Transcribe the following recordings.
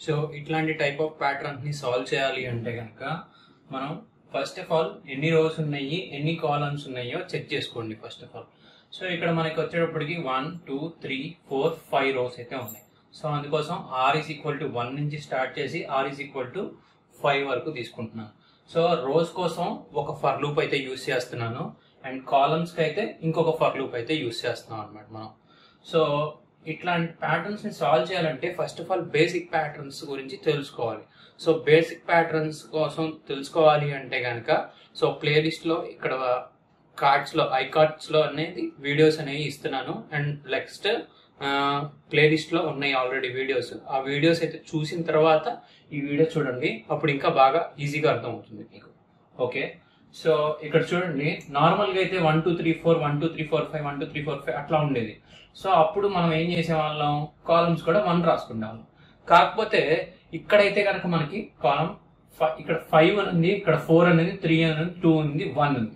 so ఇట్లాంటి type of patterns ని solve చేయాలి అంటే కనుక మనం ఫస్ట్ ఆఫ్ ఆల్ ఎన్ని రోస్ ఉన్నాయి ఎన్ని కాలమ్స్ ఉన్నాయో చెక్ చేసుకోండి ఫస్ట్ ఆఫ్ ఆల్ సో ఇక్కడ మనకి వచ్చేటప్పటికి one two three four five rows అయితే ఉన్నాయి సో అందుకోసం R is equal to one నుంచి స్టార్ట్ చేసి R is equal to five వరకు తీసుకుంటున్నాను సో రోస్ కోసం ఒక ఫర్ లూప్ అయితే యూస్ చేస్తున్నాను అండ్ కాలమ్స్ కి అయితే ఇంకొక ఫర్ లూప్ అయితే యూస్ చేస్తున్నాం అనమాట మనం సో ఇట్లాంటి ప్యాటర్న్స్ ని సాల్వ్ చేయాలంటే first of all basic patterns గురించి తెలుసుకోవాలి సో బేసిక్ ప్యాటర్న్స్ కోసం తెలుసుకోవాలి అంటే కనుక సో ప్లేలిస్ట్ లో ఇక్కడ కార్డ్స్ లో ఐ కార్డ్స్ లో అనేది వీడియోస్ అనేవి ఇస్తున్నాను అండ్ నెక్స్ట్ ప్లేలిస్ట్ లో ఉన్నాయి ఆల్రెడీ వీడియోస్ ఆ వీడియోస్ అయితే చూసిన తర్వాత ఈ వీడియో చూడండి అప్పుడు ఇంకా బాగా ఈజీగా అర్థమవుతుంది మీకు ఓకే సో ఇక్కడ చూడండి నార్మల్ గా అయితే one two three four one two three four five one two three four five అట్లా ఉండేది సో అప్పుడు మనం ఏం చేసేవాళ్ళం కాలమ్స్ కూడా వన్ రాసుకునేవాళ్ళం కాకపోతే ఇక్కడైతే కనుక మనకి కాలం ఇక్కడ ఫైవ్ అని ఉంది ఇక్కడ ఫోర్ అనేది త్రీ అనేది టూ ఉంది వన్ ఉంది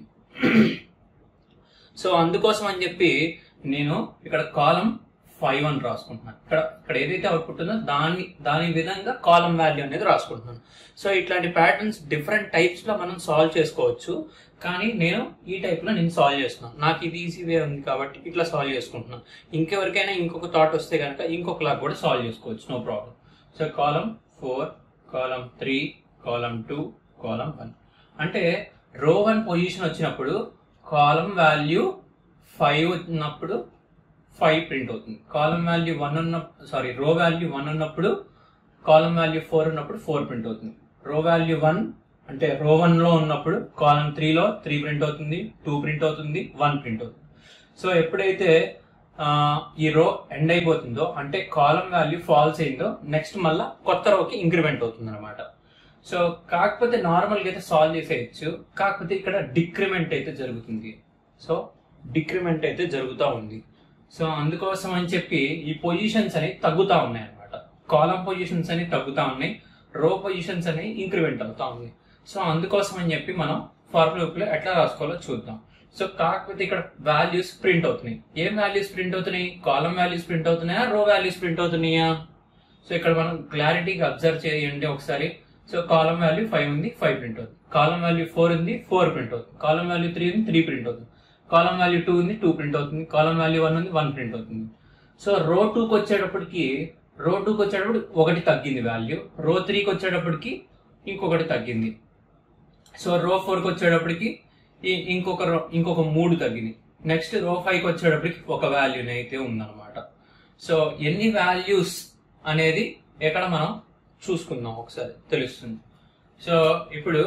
సో అందుకోసం అని చెప్పి నేను ఇక్కడ కాలం ఫైవ్ అని రాసుకుంటున్నాను ఇక్కడ ఇక్కడ ఏదైతే అవుట్పుట్ ఉందో దాని దాని విధంగా కాలం వాల్యూ అనేది రాసుకుంటున్నాను సో ఇట్లాంటి ప్యాటర్న్స్ డిఫరెంట్ టైప్స్ లో మనం సాల్వ్ చేసుకోవచ్చు కానీ నేను ఈ టైప్ లో నేను సాల్వ్ చేస్తున్నాను నాకు ఇది ఈజీ వే ఉంది కాబట్టి ఇట్లా సాల్వ్ చేసుకుంటున్నాను ఇంకెవరికైనా ఇంకొక థాట్ వస్తే కనుక ఇంకొకలాగా కూడా సాల్వ్ చేసుకోవచ్చు no problem so column four column three column two column one అంటే రో వన్ పొజిషన్ వచ్చినప్పుడు కాలం వాల్యూ ఫైవ్ ఉన్నప్పుడు ఫైవ్ ప్రింట్ అవుతుంది కాలం వాల్యూ వన్ ఉన్న సారీ రో వాల్యూ వన్ ఉన్నప్పుడు కాలం వాల్యూ ఫోర్ ఉన్నప్పుడు ఫోర్ ప్రింట్ అవుతుంది row value one అంటే row one లో ఉన్నప్పుడు కాలం త్రీలో త్రీ ప్రింట్ అవుతుంది టూ ప్రింట్ అవుతుంది వన్ ప్రింట్ అవుతుంది సో ఎప్పుడైతే ఆ, ఈ రో ఎండ్ అయిపోతుందో అంటే కాలం వాల్యూ ఫాల్స్ అయిందో నెక్స్ట్ మళ్ళా కొత్త రోకి ఇంక్రిమెంట్ అవుతుంది అనమాట సో కాకపోతే నార్మల్ గా అయితే సాల్వ్ చేసేయచ్చు కాకపోతే ఇక్కడ డిక్రిమెంట్ అయితే జరుగుతుంది సో డిక్రిమెంట్ అయితే జరుగుతూ ఉంది సో అందుకోసం అని చెప్పి ఈ పొజిషన్స్ అనేవి తగ్గుతా ఉన్నాయి అనమాట కాలం పొజిషన్స్ అనేవి తగ్గుతా ఉన్నాయి రో పొజిషన్స్ అనేవి ఇంక్రిమెంట్ అవుతా ఉన్నాయి సో అందుకోసం అని చెప్పి మనం ఫర్ లూప్ లో ఎట్లా రాసుకోవాలో చూద్దాం సో కాకపోతే ఇక్కడ వాల్యూస్ ప్రింట్ అవుతున్నాయి ఏం వాల్యూస్ ప్రింట్ అవుతున్నాయి కాలం వాల్యూస్ ప్రింట్ అవుతున్నాయా రో వాల్యూస్ ప్రింట్ అవుతున్నాయా సో ఇక్కడ మనం క్లారిటీగా అబ్జర్వ్ చేయండి ఒకసారి సో కాలం వాల్యూ ఫైవ్ ఉంది ఫైవ్ ప్రింట్ అవుతుంది కాలం వాల్యూ ఫోర్ ఉంది ఫోర్ ప్రింట్ అవుతుంది కాలం వాల్యూ త్రీ ఉంది త్రీ ప్రింట్ అవుతుంది కాలం వాల్యూ టూ ఉంది టూ ప్రింట్ అవుతుంది కాలం వాల్యూ వన్ ఉంది వన్ ప్రింట్ అవుతుంది సో రో టూకి వచ్చేటప్పటికి రో టూకి వచ్చేటప్పుడు ఒకటి తగ్గింది వాల్యూ రో త్రీకి వచ్చేటప్పటికి ఇంకొకటి తగ్గింది సో రో ఫోర్కి వచ్చేటప్పటికి ఈ- ఇంకొక రో ఇంకొక మూడు తగ్గింది నెక్స్ట్ రో ఫైవ్కి వచ్చేటప్పటికి ఒక వాల్యూ అయితే ఉందన్నమాట సో ఎన్ని వాల్యూస్ అనేది ఎక్కడ మనం చూసుకుందాం ఒకసారి తెలుస్తుంది సో ఇప్పుడు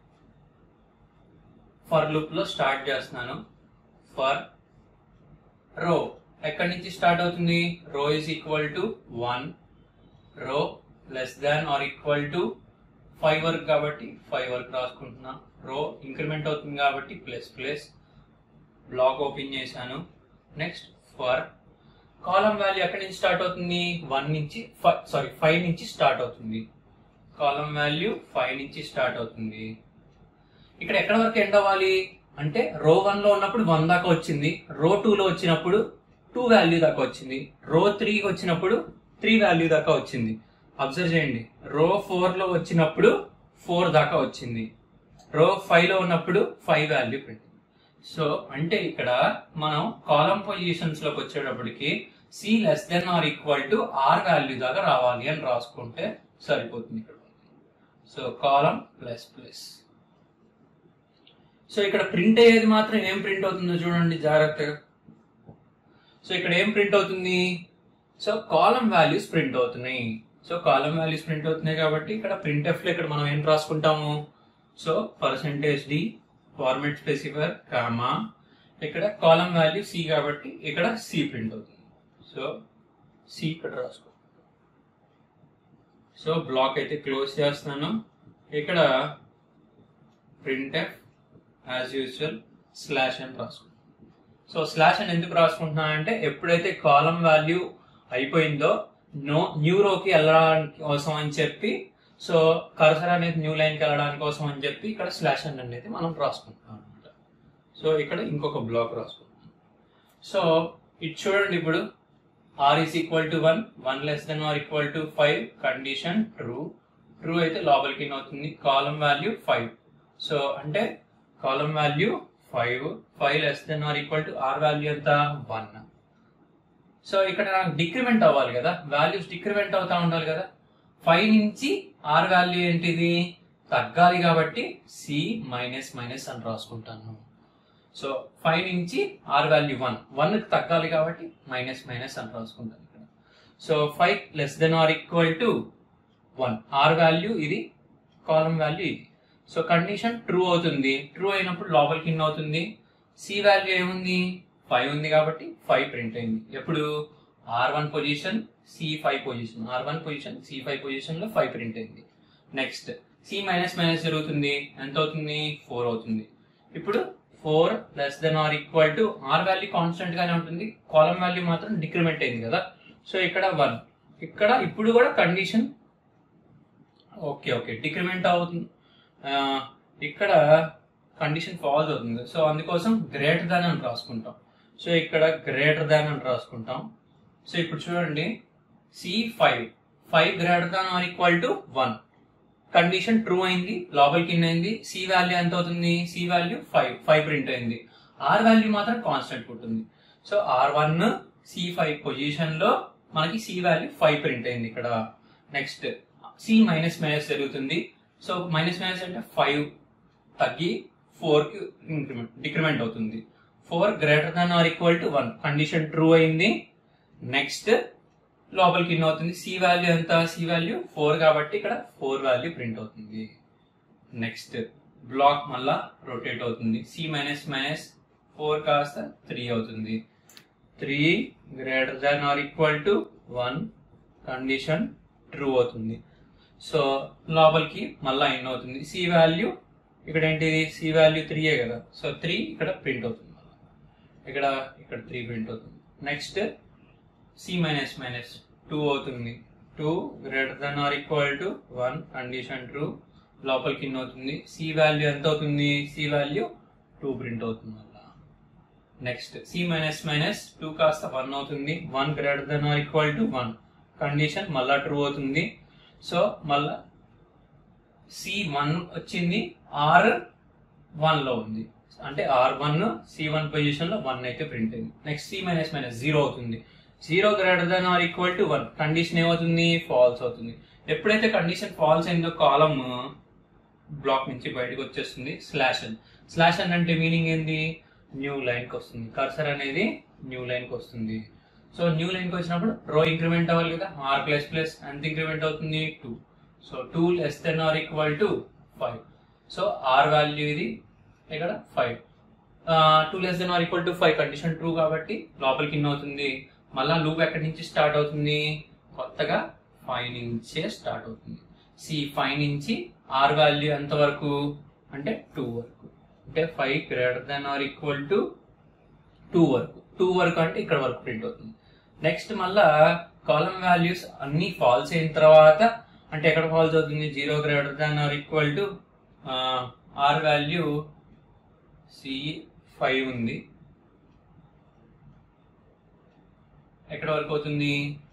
ఫర్ లూప్ లో స్టార్ట్ చేస్తున్నాను ఫర్ రో ఎక్కడి నుంచి స్టార్ట్ అవుతుంది row is equal to one row less than or equal to five వరకు కాబట్టి ఫైవ్ వరకు రాసుకుంటున్నా రో ఇంక్రిమెంట్ అవుతుంది కాబట్టి ప్లస్ ప్లస్ బ్లాక్ ఓపెన్ చేశాను నెక్స్ట్ ఫర్ కాలం వాల్యూ ఎక్కడి నుంచి స్టార్ట్ అవుతుంది వన్ నుంచి సారీ ఫైవ్ నుంచి స్టార్ట్ అవుతుంది కాలం వాల్యూ ఫైవ్ నుంచి స్టార్ట్ అవుతుంది ఇక్కడ ఎక్కడ వరకు ఎండ్ అవ్వాలి అంటే రో వన్ లో ఉన్నప్పుడు వన్ దాకా వచ్చింది రో టూ లో వచ్చినప్పుడు టూ వాల్యూ దాకా వచ్చింది రో త్రీకి వచ్చినప్పుడు త్రీ వాల్యూ దాకా వచ్చింది అబ్జర్వ్ చేయండి రో ఫోర్ లో వచ్చినప్పుడు ఫోర్ దాకా వచ్చింది రో ఫైవ్ లో ఉన్నప్పుడు ఫైవ్ వాల్యూ ప్రింట్ సో అంటే ఇక్కడ మనం కాలం పొజిషన్స్ లోకి వచ్చేటప్పటికి c less than or equal to r value దాకా రావాలి అని రాసుకుంటే సరిపోతుంది ఇక్కడ so column plus plus so ఇక్కడ ప్రింట్ అయ్యేది మాత్రం ఏం ప్రింట్ అవుతుందో చూడండి జాగ్రత్తగా సో ఇక్కడ ఏం ప్రింట్ అవుతుంది సో కాలం వాల్యూస్ ప్రింట్ అవుతున్నాయి సో కాలం వాల్యూస్ ప్రింట్ అవుతున్నాయి కాబట్టి ఇక్కడ ప్రింట్ ఎఫ్ లో ఇక్కడ మనం ఏం రాసుకుంటాము so percentage d format specifier comma ఇక్కడ కాలం వాల్యూ సి కాబట్టి ఇక్కడ సి ప్రింట్ అవుతుంది సో సి ఇక్కడ రాసుకో సో బ్లాక్ అయితే క్లోజ్ చేస్తున్నాను ఇక్కడ printf as usual slash అని రాసుకుంటాను సో స్లాష్ అని ఎందుకు రాసుకుంటున్నా అంటే ఎప్పుడైతే కాలం వాల్యూ అయిపోయిందో నో న్యూ రోకి వెళ్ళడానికి కోసం అని చెప్పి సో కర్సర్ అనేది న్యూ లైన్కి వెళ్ళడానికి కోసం అని చెప్పి ఇక్కడ స్లాష్ అని అనేది మనం రాసుకుంటాం అనమాట సో ఇక్కడ ఇంకొక బ్లాక్ రాసుకుంటాం సో ఇది చూడండి ఇప్పుడు r is equal to one one less than or equal to five condition true true అయితే లోపలికి అవుతుంది కాలం వాల్యూ ఫైవ్ సో అంటే column value five five less than or equal to r value ఎంత one so ఇక్కడ నాకు decrement అవ్వాలి కదా values decrement అవుతా ఉండాలి కదా ఫైవ్ నుంచి ఆర్ వాల్యూ ఏంటిది తగ్గాలి కాబట్టి సి మైనస్ మైనస్ అని రాసుకుంటాను సో ఫైవ్ నుంచి ఆర్ వాల్యూ వన్ వన్ తగ్గాలి కాబట్టి మైనస్ మైనస్ అని రాసుకుంటాను ఇక్కడ so five less than or equal to one r value ఇది కాలం వాల్యూ ఇది సో కండిషన్ ట్రూ అవుతుంది ట్రూ అయినప్పుడు లోపలికి ఇన్ అవుతుంది సి వాల్యూ ఏముంది ఫైవ్ ఉంది కాబట్టి ఫైవ్ ప్రింట్ అయింది ఎప్పుడు r one position c five position r one position c five position లో ఫైవ్ ప్రింట్ అయింది నెక్స్ట్ సి మైనస్ మైనస్ జరుగుతుంది ఎంత అవుతుంది ఫోర్ అవుతుంది ఇప్పుడు four less than or equal to r value constant గానే ఉంటుంది కాలం వాల్యూ మాత్రం డిక్రిమెంట్ అయింది కదా సో ఇక్కడ వన్ ఇక్కడ ఇప్పుడు కూడా కండిషన్ ఓకే ఓకే డిక్రిమెంట్ అవుతుంది ఆ, ఇక్కడ కండిషన్ ఫాల్స్ అవుతుంది సో అందుకోసం గ్రేటర్ దాన్ అని రాసుకుంటాం సో ఇక్కడ గ్రేటర్ దాన్ అని రాసుకుంటాం సో ఇప్పుడు చూడండి c five five greater than or equal to one condition true అయింది లోపలికి ఇన్ అయింది సి వాల్యూ ఎంత అవుతుంది c value five five print అయింది ఆర్ వాల్యూ మాత్రం కాన్స్టెంట్ ఉంటుంది so r one c five position లో మనకి సి వాల్యూ ఫైవ్ ప్రింట్ అయింది ఇక్కడ నెక్స్ట్ సి మైనస్ మైనస్ జరుగుతుంది సో మైనస్ మైనస్ అంటే ఫైవ్ తగ్గి ఫోర్ కి ఇంక్రిమెంట్ డిక్రిమెంట్ అవుతుంది four greater than or equal to one condition true అయింది నెక్స్ట్ లోపలికి ఇన్ అవుతుంది సి వాల్యూ ఎంత సి వాల్యూ ఫోర్ కాబట్టి ఇక్కడ ఫోర్ వాల్యూ ప్రింట్ అవుతుంది నెక్స్ట్ బ్లాక్ మళ్ళా రొటేట్ అవుతుంది సి మైనస్ మైనస్ ఫోర్ కాస్త త్రీ అవుతుంది three greater than or equal to one condition true అవుతుంది సో లోపలికి మళ్ళా ఇన్ అవుతుంది సి వాల్యూ ఇక్కడ ఏంటిది సి వాల్యూ త్రీయే కదా సో త్రీ ఇక్కడ ప్రింట్ అవుతుంది మళ్ళా ఇక్కడ ఇక్కడ త్రీ ప్రింట్ అవుతుంది next c minus minus two అవుతుంది two greater than or equal to one condition true లోపలికి ఇన్ అవుతుంది సి వాల్యూ ఎంత అవుతుంది సి వాల్యూ టూ ప్రింట్ అవుతుంది మళ్ళా next c minus minus two కాస్త వన్ అవుతుంది one greater than or equal to one condition మళ్ళా ట్రూ అవుతుంది సో మళ్ళా సి వన్ వచ్చింది ఆర్ వన్ లో ఉంది అంటే r one c one position లో వన్ అయితే ప్రింట్ అయింది next c minus minus zero అవుతుంది zero greater than or equal to one condition ఏమవుతుంది ఫాల్స్ అవుతుంది ఎప్పుడైతే కండిషన్ ఫాల్స్ అయిందో కాలమ్ బ్లాక్ నుంచి బయటకు వచ్చేస్తుంది స్లాష్ అని స్లాష్ అని అంటే మీనింగ్ ఏంది న్యూ లైన్ కి వస్తుంది కర్సర్ అనేది న్యూ లైన్ కి వస్తుంది సో న్యూ లైన్ కి వచ్చినప్పుడు రో ఇంక్రిమెంట్ అవ్వాలి కదా ఆర్ ప్లస్ ప్లస్ ఎంత ఇంక్రిమెంట్ అవుతుంది two so two less than or equal to five so r value ఇది ఇక్కడ five two less than or equal to five condition true కాబట్టి లోపలికి ఇన్ అవుతుంది మళ్ళా లూప్ ఎక్కడి నుంచి స్టార్ట్ అవుతుంది కొత్తగా ఫైవ్ నుంచే స్టార్ట్ అవుతుంది సి ఫైవ్ నుంచి ఆర్ వాల్యూ ఎంత వరకు అంటే టూ వరకు అంటే five greater than or equal to two వరకు టూ వరకు అంటే ఇక్కడ వరకు ప్రింట్ అవుతుంది నెక్స్ట్ మళ్ళా కాలం వాల్యూస్ అన్ని ఫాల్స్ అయిన తర్వాత అంటే ఎక్కడ ఫాల్స్ అవుతుంది zero greater than or equal to r value c five ఉంది ఎక్కడ వరకు అవుతుంది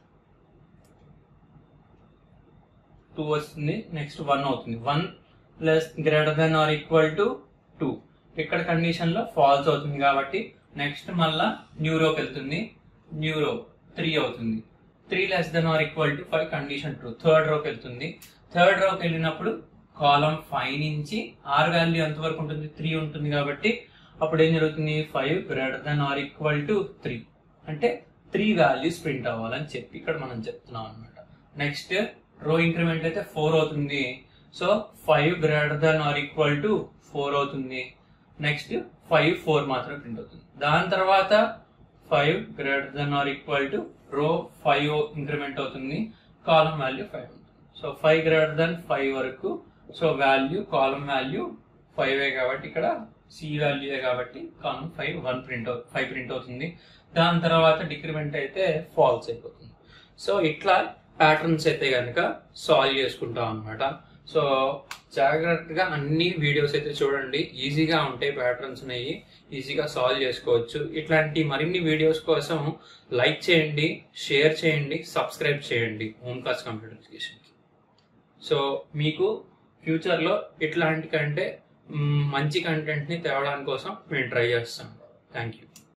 టూ వస్తుంది నెక్స్ట్ వన్ అవుతుంది one plus greater than or equal to two ఇక్కడ కండిషన్ లో ఫాల్స్ అవుతుంది కాబట్టి నెక్స్ట్ మళ్ళా న్యూరోకి వెళ్తుంది న్యూరో త్రీ అవుతుంది three less than or equal to five condition true third రోకి వెళ్తుంది థర్డ్ రోకి వెళ్ళినప్పుడు కాలం ఫైవ్ నుంచి ఆర్ వాల్యూ ఎంత వరకు ఉంటుంది త్రీ ఉంటుంది కాబట్టి అప్పుడు ఏం జరుగుతుంది five greater than or equal to three అంటే త్రీ వాల్యూస్ ప్రింట్ అవ్వాలని చెప్పి ఇక్కడ మనం చెప్తున్నాం అనమాట నెక్స్ట్ రో ఇంక్రిమెంట్ అయితే ఫోర్ అవుతుంది so five greater than or equal to four అవుతుంది నెక్స్ట్ ఫైవ్ ఫోర్ మాత్రమే ప్రింట్ అవుతుంది దాని తర్వాత five greater than or equal to row five increment అవుతుంది కాలం వాల్యూ ఫైవ్ ఉంటుంది so five greater than five వరకు so value column value five కాబట్టి ఇక్కడ సి వాల్యూ కాబట్టి column five one print five print అవుతుంది దాని తర్వాత డిక్రిమెంట్ అయితే ఫాల్స్ అయిపోతుంది సో ఇట్లా ప్యాటర్న్స్ అయితే కనుక సాల్వ్ చేసుకుంటాం అనమాట సో జాగ్రత్తగా అన్ని వీడియోస్ అయితే చూడండి ఈజీగా ఉంటాయి ప్యాటర్న్స్ ఉన్నాయి ఈజీగా సాల్వ్ చేసుకోవచ్చు ఇట్లాంటి మరిన్ని వీడియోస్ కోసం లైక్ చేయండి షేర్ చేయండి సబ్స్క్రైబ్ చేయండి హోమ్ క్లాస్ కంప్యూటర్ ఎడ్యుకేషన్కి సో మీకు ఫ్యూచర్లో ఇట్లాంటి కంటే మ్, మంచి కంటెంట్ని తేవడానికి కోసం మేము ట్రై చేస్తాం థ్యాంక్ యూ